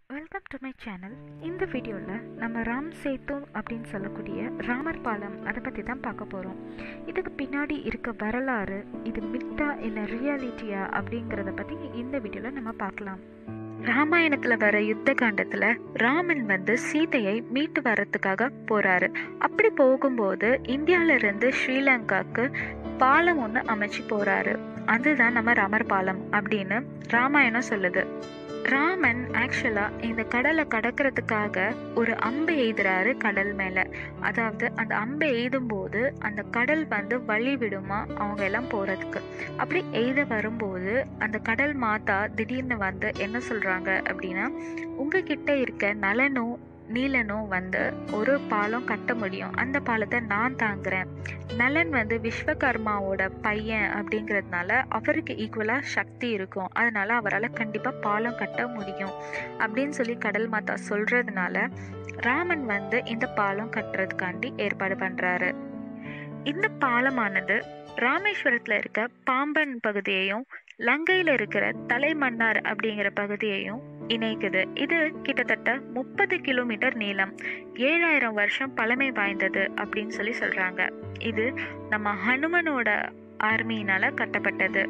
welcome to my channel இந்த வீடியோவில் நம்ம ராம் சேத்து அப்படின்னு சொல்லக்கூடிய ராமர் பாலம் அதை பற்றி தான் பார்க்க போகிறோம் இதுக்கு பின்னாடி இருக்க வரலாறு இது மித்தா இல்லை ரியாலிட்டியா அப்படிங்கிறத பற்றி இந்த வீடியோவில் நம்ம பார்க்கலாம் ராமாயணத்தில் வர யுத்த காண்டத்தில் ராமன் வந்து சீதையை மீட்டு வர்றதுக்காக போகிறாரு அப்படி போகும்போது இந்தியால இருந்து ஸ்ரீலங்காக்கு பாலம் ஒன்று அமைச்சு போகிறாரு அதுதான் நம்ம ராமர் பாலம் அப்படின்னு ராமாயணம் சொல்லுது ராமன் ஆக்சுவலா இந்த கடலை கடக்கிறதுக்காக ஒரு அம்பை எய்துறாரு கடல் மேல அதாவது அந்த அம்பை எய்தும் போது அந்த கடல் வந்து வழி விடுமா அவங்க எல்லாம் போறதுக்கு அப்படி எய்த வரும்போது அந்த கடல் மாதா திடீர்னு வந்து என்ன சொல்றாங்க அப்படின்னா உங்ககிட்ட இருக்க நலனும் நீலனும் வந்து ஒரு பாலம் கட்ட முடியும் அந்த பாலத்தை நான் தாங்குறேன் நலன் வந்து விஸ்வகர்மாவோட பையன் அப்படிங்கிறதுனால அவருக்கு ஈக்குவலாக சக்தி இருக்கும் அதனால அவரால் கண்டிப்பாக பாலம் கட்ட முடியும் அப்படின்னு சொல்லி கடல் மாதா சொல்றதுனால ராமன் வந்து இந்த பாலம் கட்டுறதுக்காண்டி ஏற்பாடு பண்ணுறாரு இந்த பாலமானது ராமேஸ்வரத்தில் இருக்க பாம்பன் பகுதியையும் லங்கையில் இருக்கிற தலைமன்னார் அப்படிங்கிற பகுதியையும் இணைக்குது இது கிட்டத்தட்ட முப்பது கிலோமீட்டர் நீளம் ஏழாயிரம் வருஷம் பழமை வாய்ந்தது அப்படின்னு சொல்லி சொல்றாங்க இது நம்ம ஹனுமனோட ஆர்மியினால கட்டப்பட்டது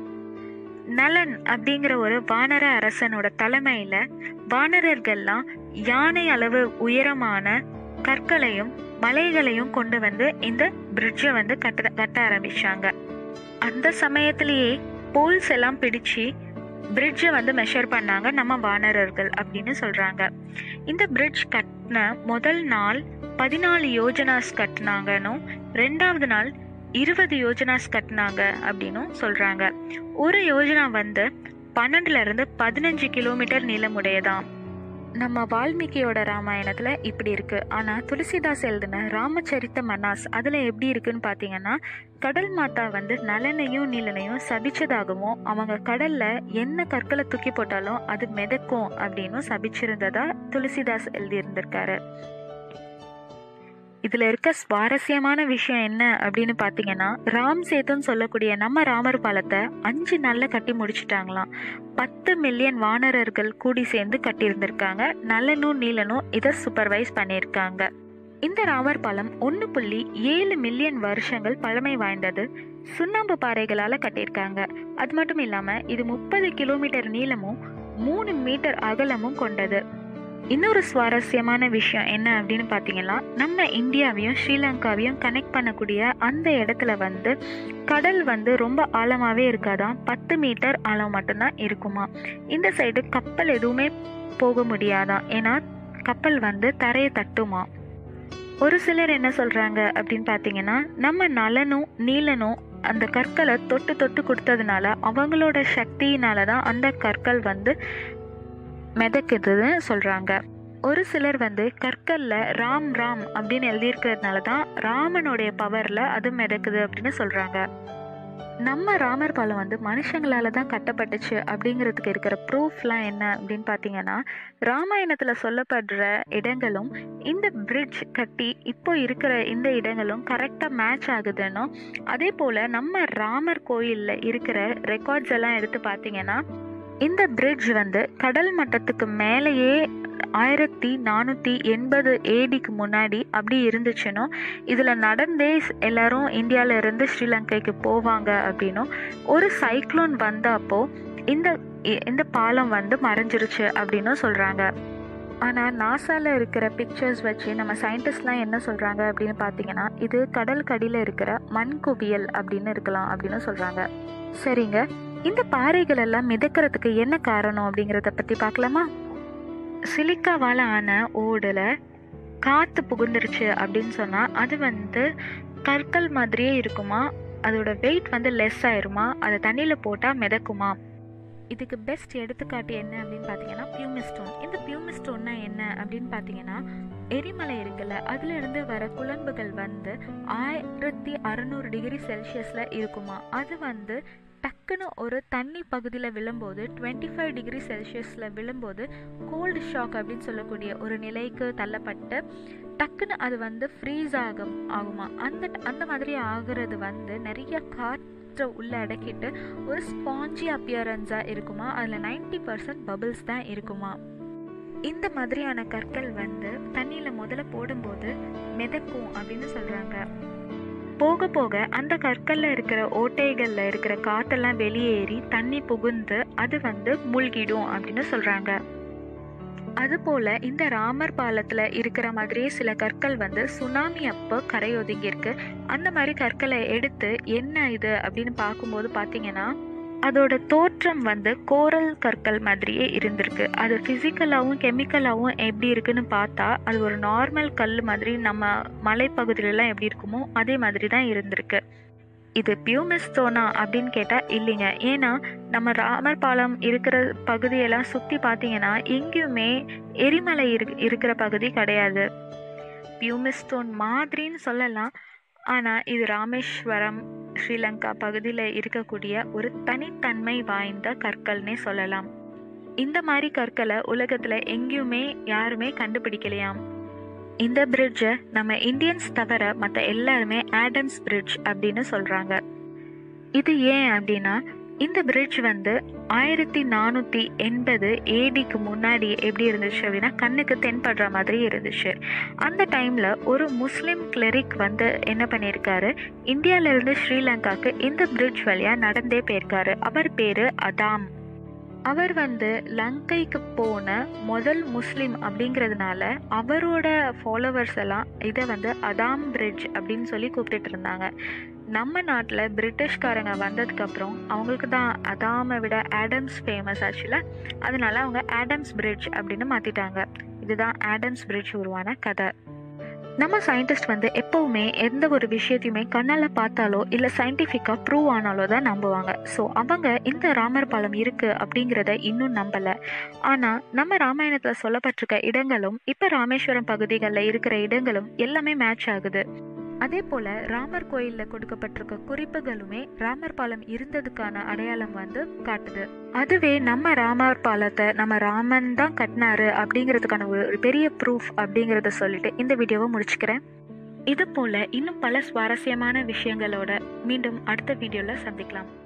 நலன் அப்படிங்கிற ஒரு வானர அரசனோட தலைமையில வானரர்கள்லாம் யானை அளவு உயரமான கற்களையும் மலைகளையும் கொண்டு வந்து இந்த பிரிட்ஜை வந்து கட்ட கட்ட ஆரம்பிச்சாங்க அந்த சமயத்திலேயே போல்ஸ் எல்லாம் பிடிச்சு பிரிட்ஜை வந்து மெஷர் பண்ணாங்க நம்ம வானரர்கள் அப்படின்னு சொல்றாங்க இந்த பிரிட்ஜ் கட்டின முதல் நாள் பதினாலு யோஜனாஸ் கட்டினாங்கன்னும் ரெண்டாவது நாள் இருபது யோஜனாஸ் கட்டினாங்க அப்படின்னும் சொல்றாங்க ஒரு யோஜனா வந்து பன்னெண்டுல இருந்து பதினஞ்சு கிலோமீட்டர் நீளமுடையதாம் நம்ம வால்மீகியோட ராமாயணத்துல இப்படி இருக்கு ஆனா துளசிதாஸ் எழுதின ராமச்சரித்த மனாஸ் அதுல எப்படி இருக்குன்னு பாத்தீங்கன்னா கடல் மாதா வந்து நலனையும் நீலனையும் சபிச்சதாகவும் அவங்க கடல்ல என்ன கற்களை தூக்கி போட்டாலும் அது மிதக்கும் அப்படின்னு சபிச்சிருந்ததா துளசிதாஸ் எழுதியிருந்திருக்காரு இதுல இருக்க சுவாரஸ்யமான விஷயம் என்ன அப்படின்னு பாத்தீங்கன்னா ராம் சேத்துன்னு சொல்லக்கூடிய நம்ம ராமர் பாலத்தை அஞ்சு நாள்ல கட்டி முடிச்சிட்டாங்களாம் பத்து மில்லியன் வானரர்கள் கூடி சேர்ந்து கட்டியிருந்திருக்காங்க நலனும் நீலனும் இதை சூப்பர்வைஸ் பண்ணியிருக்காங்க இந்த ராமர் பாலம் ஒன்று புள்ளி ஏழு மில்லியன் வருஷங்கள் பழமை வாய்ந்தது சுண்ணாம்பு பாறைகளால் கட்டியிருக்காங்க அது மட்டும் இல்லாமல் இது முப்பது கிலோமீட்டர் நீளமும் மூணு மீட்டர் அகலமும் கொண்டது இன்னொரு சுவாரஸ்யமான விஷயம் என்ன அப்படின்னு பார்த்தீங்கன்னா நம்ம இந்தியாவையும் ஸ்ரீலங்காவையும் கனெக்ட் பண்ணக்கூடிய அந்த இடத்துல வந்து கடல் வந்து ரொம்ப ஆழமாகவே இருக்காதான் பத்து மீட்டர் ஆழம் மட்டும்தான் இருக்குமா இந்த சைடு கப்பல் எதுவுமே போக முடியாதான் ஏன்னா கப்பல் வந்து தரையை தட்டுமா ஒரு சிலர் என்ன சொல்கிறாங்க அப்படின்னு பார்த்தீங்கன்னா நம்ம நலனும் நீலனும் அந்த கற்களை தொட்டு தொட்டு கொடுத்ததுனால அவங்களோட சக்தியினால தான் அந்த கற்கள் வந்து மிதக்குதுன்னு சொல்கிறாங்க ஒரு சிலர் வந்து கற்கல்ல ராம் ராம் அப்படின்னு எழுதியிருக்கிறதுனால தான் ராமனுடைய பவரில் அது மிதக்குது அப்படின்னு சொல்கிறாங்க நம்ம ராமர் பாலம் வந்து மனுஷங்களால தான் கட்டப்பட்டுச்சு அப்படிங்கிறதுக்கு இருக்கிற ப்ரூஃப்லாம் என்ன அப்படின்னு பார்த்தீங்கன்னா ராமாயணத்தில் சொல்லப்படுற இடங்களும் இந்த பிரிட்ஜ் கட்டி இப்போ இருக்கிற இந்த இடங்களும் கரெக்டாக மேட்ச் ஆகுதுன்னும் அதே போல் நம்ம ராமர் கோயிலில் இருக்கிற ரெக்கார்ட்ஸ் எல்லாம் எடுத்து பார்த்தீங்கன்னா இந்த பிரிட்ஜ் வந்து கடல் மட்டத்துக்கு மேலேயே ஆயிரத்தி நானூற்றி எண்பது ஏடிக்கு முன்னாடி அப்படி இருந்துச்சுன்னு இதில் நடந்தே எல்லாரும் இந்தியாவில இருந்து ஸ்ரீலங்கைக்கு போவாங்க அப்படின்னும் ஒரு சைக்ளோன் வந்தப்போ இந்த இந்த பாலம் வந்து மறைஞ்சிருச்சு அப்படின்னும் சொல்கிறாங்க ஆனால் நாசாவில் இருக்கிற பிக்சர்ஸ் வச்சு நம்ம சயின்டிஸ்ட்லாம் என்ன சொல்கிறாங்க அப்படின்னு பார்த்தீங்கன்னா இது கடல் கடியில் இருக்கிற மண் குவியல் அப்படின்னு இருக்கலாம் அப்படின்னு சொல்கிறாங்க சரிங்க இந்த பாறைகள் எல்லாம் மிதக்கிறதுக்கு என்ன காரணம் அப்படிங்கிறத பற்றி பார்க்கலாமா சிலிக்காவால் ஆன ஓடில் காற்று புகுந்துருச்சு அப்படின்னு சொன்னால் அது வந்து கற்கள் மாதிரியே இருக்குமா அதோட வெயிட் வந்து லெஸ் ஆயிருமா அதை தண்ணியில் போட்டால் மிதக்குமா இதுக்கு பெஸ்ட் எடுத்துக்காட்டு என்ன அப்படின்னு பார்த்தீங்கன்னா பியூமிஸ்டோன் இந்த பியூமிஸ்டோன்னா என்ன அப்படின்னு பார்த்தீங்கன்னா எரிமலை இருக்குல்ல அதுலேருந்து வர குழம்புகள் வந்து ஆயிரத்தி அறநூறு டிகிரி செல்சியஸில் இருக்குமா அது வந்து டக்குன்னு ஒரு தண்ணி பகுதியில் விழும்போது டுவெண்ட்டி ஃபைவ் டிகிரி செல்சியஸில் விழும்போது கோல்டு ஷாக் அப்படின்னு சொல்லக்கூடிய ஒரு நிலைக்கு தள்ளப்பட்டு டக்குன்னு அது வந்து ஃப்ரீஸ் ஆகும் ஆகுமா அந்த அந்த மாதிரி ஆகுறது வந்து நிறைய காற்றை உள்ள அடக்கிட்டு ஒரு ஸ்பாஞ்சி அப்பியரன்ஸாக இருக்குமா அதில் நைன்டி பர்சன்ட் பபிள்ஸ் தான் இருக்குமா இந்த மாதிரியான கற்கள் வந்து தண்ணியில் முதல்ல போடும்போது மிதக்கும் அப்படின்னு சொல்கிறாங்க போக போக அந்த கற்களில் இருக்கிற ஓட்டைகளில் இருக்கிற காற்றெல்லாம் வெளியேறி தண்ணி புகுந்து அது வந்து மூழ்கிடும் அப்படின்னு சொல்கிறாங்க அதுபோல இந்த ராமர் பாலத்துல இருக்கிற மாதிரியே சில கற்கள் வந்து சுனாமி அப்போ கரை ஒதுங்கியிருக்கு அந்த மாதிரி கற்களை எடுத்து என்ன இது அப்படின்னு பார்க்கும்போது பார்த்தீங்கன்னா அதோட தோற்றம் வந்து கோரல் கற்கள் மாதிரியே இருந்திருக்கு அது ஃபிசிக்கலாகவும் கெமிக்கலாகவும் எப்படி இருக்குன்னு பார்த்தா அது ஒரு நார்மல் கல் மாதிரி நம்ம மலைப்பகுதியிலலாம் எப்படி இருக்குமோ அதே மாதிரி தான் இருந்திருக்கு இது பியூமிஸ்டோனா அப்படின்னு கேட்டால் இல்லைங்க ஏன்னா நம்ம ராமர் பாலம் இருக்கிற பகுதியெல்லாம் சுற்றி பார்த்தீங்கன்னா எங்கேயுமே எரிமலை இரு இருக்கிற பகுதி கிடையாது பியூமிஸ்டோன் மாதிரின்னு சொல்லலாம் ஆனால் இது ராமேஸ்வரம் ஸ்ரீலங்கா பகுதியில் இருக்கக்கூடிய ஒரு தனித்தன்மை வாய்ந்த கற்கள்னே சொல்லலாம் இந்த மாதிரி கற்களை உலகத்தில் எங்கேயுமே யாருமே கண்டுபிடிக்கலையாம் இந்த பிரிட்ஜை நம்ம இந்தியன்ஸ் தவிர மற்ற எல்லாருமே ஆடம்ஸ் பிரிட்ஜ் அப்படின்னு சொல்கிறாங்க இது ஏன் அப்படின்னா இந்த பிரிட்ஜ் வந்து ஆயிரத்தி நானூற்றி எண்பது ஏடிக்கு முன்னாடி எப்படி இருந்துச்சு அப்படின்னா கண்ணுக்கு தென்படுற மாதிரி இருந்துச்சு அந்த டைமில் ஒரு முஸ்லீம் கிளரிக் வந்து என்ன பண்ணியிருக்காரு இந்தியாவிலேருந்து ஸ்ரீலங்காவுக்கு இந்த பிரிட்ஜ் வழியாக நடந்தே போயிருக்காரு அவர் பேர் அதாம் அவர் வந்து லங்கைக்கு போன முதல் முஸ்லீம் அப்படிங்கிறதுனால அவரோட ஃபாலோவர்ஸ் எல்லாம் இதை வந்து அதாம் பிரிட்ஜ் அப்படின்னு சொல்லி கூப்பிட்டுட்டு இருந்தாங்க நம்ம நாட்டில் பிரிட்டிஷ்காரங்க வந்ததுக்கப்புறம் அவங்களுக்கு தான் அதாமை விட ஆடம்ஸ் ஃபேமஸ் ஆச்சுல அதனால அவங்க ஆடம்ஸ் பிரிட்ஜ் அப்படின்னு மாற்றிட்டாங்க இதுதான் ஆடம்ஸ் பிரிட்ஜ் உருவான கதை நம்ம சயின்டிஸ்ட் வந்து எப்போவுமே எந்த ஒரு விஷயத்தையுமே கண்ணால் பார்த்தாலோ இல்லை சயின்டிஃபிக்காக ப்ரூவ் ஆனாலோ தான் நம்புவாங்க ஸோ அவங்க இந்த ராமர் பாலம் இருக்குது அப்படிங்கிறத இன்னும் நம்பலை ஆனால் நம்ம ராமாயணத்தில் சொல்லப்பட்டிருக்க இடங்களும் இப்போ ராமேஸ்வரம் பகுதிகளில் இருக்கிற இடங்களும் எல்லாமே மேட்ச் ஆகுது அதே போல் ராமர் கோயிலில் கொடுக்கப்பட்டிருக்க குறிப்புகளுமே ராமர் பாலம் இருந்ததுக்கான அடையாளம் வந்து காட்டுது அதுவே நம்ம ராமர் பாலத்தை நம்ம ராமன் தான் கட்டினாரு அப்படிங்கிறதுக்கான ஒரு பெரிய ப்ரூஃப் அப்படிங்கிறத சொல்லிட்டு இந்த வீடியோவை முடிச்சுக்கிறேன் இது போல் இன்னும் பல சுவாரஸ்யமான விஷயங்களோட மீண்டும் அடுத்த வீடியோவில் சந்திக்கலாம்